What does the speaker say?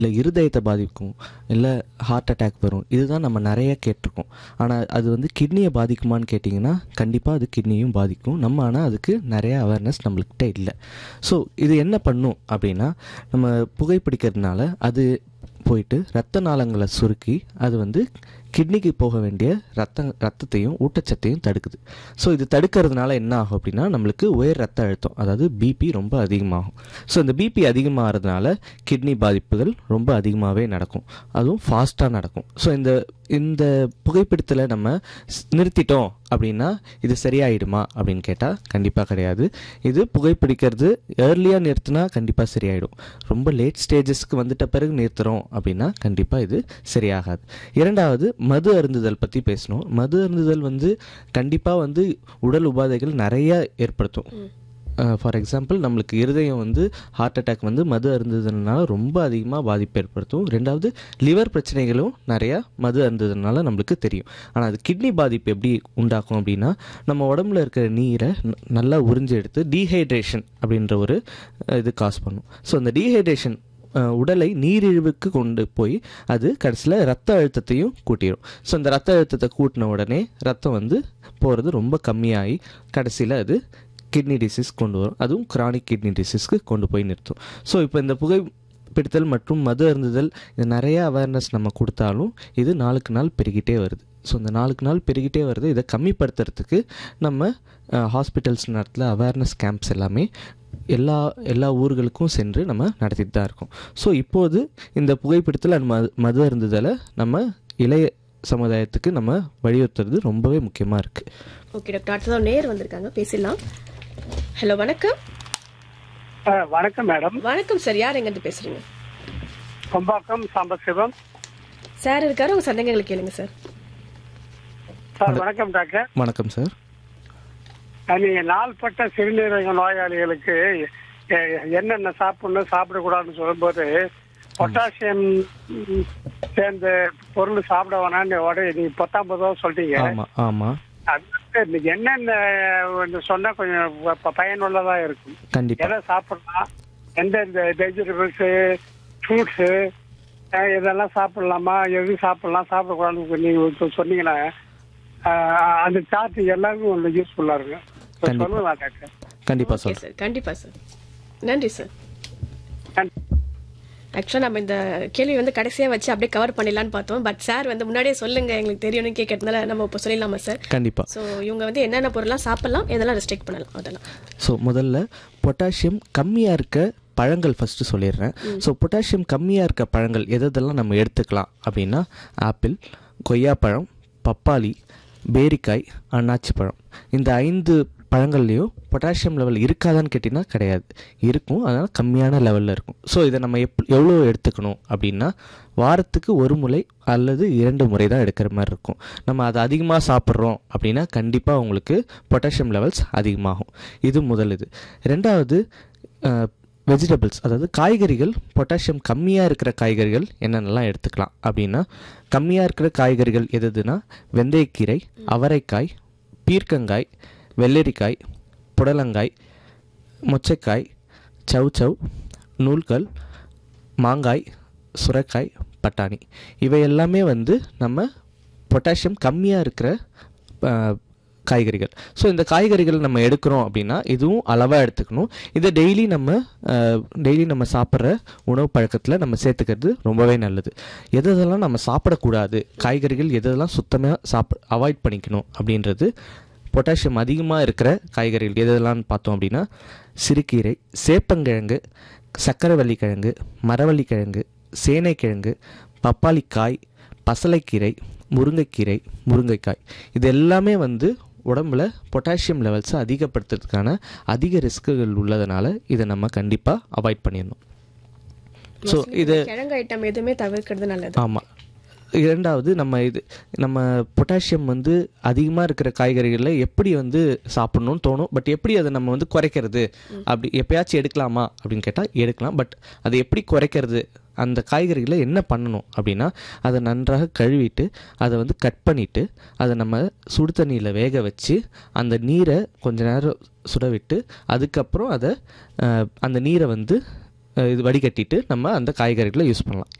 இல்லை இருதயத்தை பாதிக்கும் இல்லை ஹார்ட் அட்டாக் வரும் இதுதான் நம்ம நிறைய கேட்டிருக்கோம் ஆனால் அது வந்து கிட்னியை பாதிக்குமான்னு கேட்டிங்கன்னா கண்டிப்பாக அது கிட்னியும் பாதிக்கும் நம்ம ஆனால் அதுக்கு நிறைய அவேர்னஸ் நம்மள்கிட்ட இல்லை ஸோ இது என்ன பண்ணும் அப்படின்னா நம்ம புகைப்பிடிக்கிறதுனால அது போயிட்டு ரத்த நாளங்களை சுருக்கி அது வந்து கிட்னிக்கு போக வேண்டிய ரத்த ரத்தத்தையும் ஊட்டச்சத்தையும் தடுக்குது ஸோ இது தடுக்கிறதுனால என்ன ஆகும் அப்படின்னா நம்மளுக்கு உயர் ரத்த அழுத்தம் அதாவது பிபி ரொம்ப அதிகமாகும் ஸோ இந்த பிபி அதிகமாகிறதுனால கிட்னி பாதிப்புகள் ரொம்ப அதிகமாகவே நடக்கும் அதுவும் ஃபாஸ்ட்டாக நடக்கும் ஸோ இந்த இந்த புகைப்பிடித்தலை நம்ம ஸ்- நிறுத்திட்டோம் அப்படின்னா இது சரியாயிடுமா அப்படின்னு கேட்டால் கண்டிப்பாக கிடையாது இது புகைப்பிடிக்கிறது ஏர்லியாக நிறுத்தினா கண்டிப்பாக சரியாயிடும் ரொம்ப லேட் ஸ்டேஜஸ்க்கு வந்துட்ட பிறகு நிறுத்துகிறோம் அப்படின்னா கண்டிப்பாக இது சரியாகாது இரண்டாவது மது அருந்துதல் பற்றி பேசணும் மது அருந்துதல் வந்து கண்டிப்பாக வந்து உடல் உபாதைகள் நிறைய ஏற்படுத்தும் ஃபார் எக்ஸாம்பிள் நம்மளுக்கு இருதயம் வந்து ஹார்ட் அட்டாக் வந்து மது அருந்ததுனால ரொம்ப அதிகமாக பாதிப்பு ஏற்படுத்தும் ரெண்டாவது லிவர் பிரச்சனைகளும் நிறையா மது அருந்ததுனால நம்மளுக்கு தெரியும் ஆனால் அது கிட்னி பாதிப்பு எப்படி உண்டாக்கும் அப்படின்னா நம்ம உடம்புல இருக்கிற நீரை ந- நல்லா உறிஞ்சி எடுத்து டீஹைட்ரேஷன் அப்படின்ற ஒரு அஹ், இது காஸ் பண்ணும் ஸோ அந்த டீஹைட்ரேஷன் உடலை நீரிழிவுக்கு கொண்டு போய் அது கடைசியில் ரத்த அழுத்தத்தையும் கூட்டிடும் ஸோ இந்த ரத்த அழுத்தத்தை கூட்டின உடனே ரத்தம் வந்து போகிறது ரொம்ப கம்மியாகி கடைசியில் அது கிட்னி டிசீஸ் கொண்டு வரும் அதுவும் கிரானிக் கிட்னி டிசீஸ்க்கு கொண்டு போய் நிறுத்தும் ஸோ இப்போ இந்த புகை பிடித்தல் மற்றும் மது அருந்துதல் இது நிறைய அவேர்னஸ் நம்ம கொடுத்தாலும் இது நாளுக்கு நாள் பெருகிட்டே வருது ஸோ இந்த நாளுக்கு நாள் பெருகிட்டே வருது இதை கம்மிப்படுத்துறதுக்கு நம்ம ஹாஸ்பிட்டல்ஸ் நடத்துல அவேர்னஸ் கேம்ப்ஸ் எல்லாமே எல்லா எல்லா ஊர்களுக்கும் சென்று நம்ம நடத்திட்டு தான் இருக்கோம் ஸோ இப்போது இந்த புகைப்பிடித்தல் அண்ட் மது மது அருந்துதலை நம்ம இளைய சமுதாயத்துக்கு நம்ம வலியுறுத்துறது ரொம்பவே முக்கியமாக இருக்குது ஓகே டாக்டர் அடுத்ததான் நேர் வந்திருக்காங்க பேசிடலாம் ஹலோ வணக்கம் ஆ, வணக்கம் மேடம் வணக்கம் சார் யார் எங்கிருந்து பேசுறீங்க கொம்பாக்கம் சாம்பசிவம் சார் இருக்காரு உங்க சந்தேகங்களை கேளுங்க சார் சார் வணக்கம் டாக்டர் வணக்கம் சார் ஆ, நீங்க நாள்பட்ட சிறுநீரக நோயாளிகளுக்கு எ- என்னென்ன சாப்பிடணும் சாப்பிடக்கூடாதுன்னு சொல்லும்போது பொட்டாசியம் ம், சேர்ந்த பொருள் சாப்பிட வேணாம்னு உடனே நீங்க பத்தொன்பது ரூபா சொல்லிட்டீங்க ஆமாம் ஆமாம் அது வந்து நீங்க என்னென்ன ஒண்ணு சொன்னா கொஞ்சம் ப- பயனுள்ளதா இருக்கும் கண்டிப்பாக எதை சாப்பிடலாம் எந்தெந்த வெஜிடபிள்ஸு ஃப்ரூட்ஸு இதெல்லாம் சாப்பிடலாமா எது சாப்பிடலாம் சாப்பிடக்கூடாதுன்னு நீங்கள் சொ- சொன்னீங்கன்னா ஆஹ், அந்த சார்ட் எல்லாருக்கும் உங்களுக்கு யூஸ்ஃபுல்லாக இருக்கும் இப்ப கண்டிப்பா. சொல்லலாம் டாக்டர் கண்டிப்பாக ஓகே சொல்கிறேன் சார் கண்டிப்பா சார் நன்றி சார் நன்றி. ஆக்சுவலாக நம்ம இந்த கேள்வி வந்து கடைசியா வச்சு அப்படியே கவர் பண்ணிடலாம்னு பார்த்தோம் பட் சார் வந்து முன்னாடியே சொல்லுங்க எங்களுக்கு தெரியும்னு கேட்கறதுனால நம்ம இப்போ சொல்லிடலாமா சார் கண்டிப்பாக ஸோ இவங்க வந்து என்னென்ன பொருள்லாம் சாப்பிடலாம் எதெல்லாம் ரெஸ்ட்ரிக்ட் பண்ணலாம் அதெல்லாம் ஸோ முதல்ல பொட்டாசியம் கம்மியாக இருக்க பழங்கள் ஃபஸ்ட்டு சொல்லிடுறேன் ஸோ பொட்டாசியம் கம்மியாக இருக்க பழங்கள் எது எதெல்லாம் நம்ம எடுத்துக்கலாம் அப்படின்னா ஆப்பிள் கொய்யாப்பழம் பப்பாளி பேரிக்காய் அன்னாச்சி பழம் இந்த ஐந்து பழங்கள்லேயும் பொட்டாசியம் லெவல் இருக்காதான்னு கேட்டிங்கன்னா கிடையாது இருக்கும் அதனால் கம்மியான லெவலில் இருக்கும் ஸோ இதை நம்ம எப் எவ்வளோ எடுத்துக்கணும் அப்படின்னா வாரத்துக்கு ஒரு முறை அல்லது இரண்டு முறை தான் எடுக்கிற மாதிரி இருக்கும் நம்ம அதை அதிகமாக சாப்பிட்றோம் அப்படின்னா கண்டிப்பாக உங்களுக்கு பொட்டாசியம் லெவல்ஸ் அதிகமாகும் இது முதல் இது ரெண்டாவது வெஜிடபிள்ஸ் அதாவது காய்கறிகள் பொட்டாசியம் கம்மியாக இருக்கிற காய்கறிகள் என்னென்னலாம் எடுத்துக்கலாம் அப்படின்னா கம்மியாக இருக்கிற காய்கறிகள் எது எதுனா வெந்தயக்கீரை அவரைக்காய் பீர்க்கங்காய் வெள்ளரிக்காய் புடலங்காய் மொச்சக்காய் சவ் நூல்கள் மாங்காய் சுரைக்காய் பட்டாணி இவை எல்லாமே வந்து நம்ம பொட்டாசியம் கம்மியாக இருக்கிற அஹ், காய்கறிகள் ஸோ இந்த காய்கறிகள் நம்ம எடுக்கிறோம் அப்படின்னா இதுவும் அளவாக எடுத்துக்கணும் இதை டெய்லி நம்ம டெய்லி நம்ம சாப்பிட்ற உணவு பழக்கத்தில் நம்ம சேர்த்துக்கிறது ரொம்பவே நல்லது எது எதெல்லாம் நம்ம சாப்பிடக்கூடாது காய்கறிகள் எதெல்லாம் சுத்தமாக சாப்பிட அவாய்ட் பண்ணிக்கணும் அப்படின்றது பொட்டாசியம் அதிகமாக இருக்கிற காய்கறிகள் எது எதெல்லாம் பார்த்தோம் அப்படின்னா சிறுகீரை சேப்பங்கிழங்கு சக்கரவள்ளி கிழங்கு மரவள்ளி கிழங்கு சேனைக்கிழங்கு பப்பாளிக்காய் பசலைக்கீரை முருங்கைக்கீரை முருங்கைக்காய் இது எல்லாமே வந்து உடம்புல பொட்டாசியம் லெவல்ஸை அதிகப்படுத்துறதுக்கான அதிக ரிஸ்க்குகள் உள்ளதுனால இதை நம்ம கண்டிப்பாக அவாய்ட் பண்ணிடணும் ஸோ இது கிழங்கு ஐட்டம் எதுவுமே தவிர்க்கிறது நல்லது ஆமாம் இரண்டாவது நம்ம இது நம்ம பொட்டாசியம் வந்து அதிகமாக இருக்கிற காய்கறிகளில் எப்படி வந்து சாப்பிடணும்னு தோணும் பட் எப்படி அதை நம்ம வந்து குறைக்கிறது அப்படி எப்பயாச்சும் எடுக்கலாமா அப்படின்னு கேட்டால் எடுக்கலாம் பட் அதை எப்படி குறைக்கிறது அந்த காய்கறிகளை என்ன பண்ணணும் அப்படின்னா அதை நன்றாக கழுவிட்டு அதை வந்து கட் பண்ணிவிட்டு அதை நம்ம சுடு தண்ணியில் வேக வச்சு அந்த நீரை கொஞ்ச நேரம் சுட விட்டு அதுக்கப்புறம் அதை அஹ், அந்த நீரை வந்து அஹ் இது வடிகட்டிட்டு நம்ம அந்த காய்கறிகளை யூஸ் பண்ணலாம்